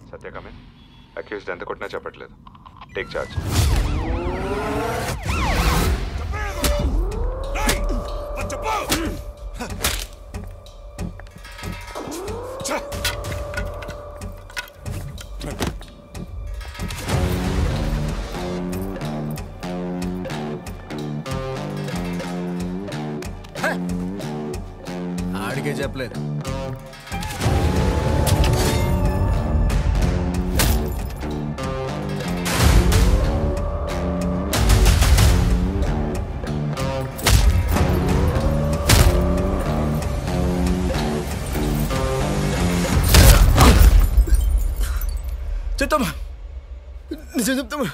సత్య కమే accused ఎంత కొట్టినా చెప్పట్లేదు టేక్ చార్జ్ ఆడికే చెప్పలేదు చెప్తామా నిజం చెప్తామా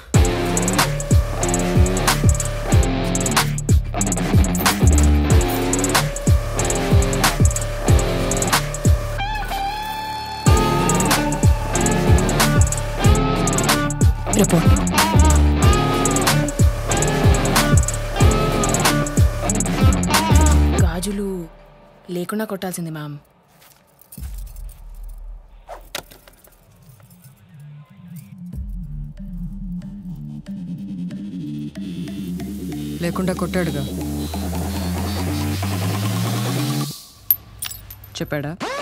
రిపోర్ట్ గాజులు లేకుండా కొట్టాల్సింది మ్యామ్ లేకుండా కొట్టాడుగా చెప్పాడా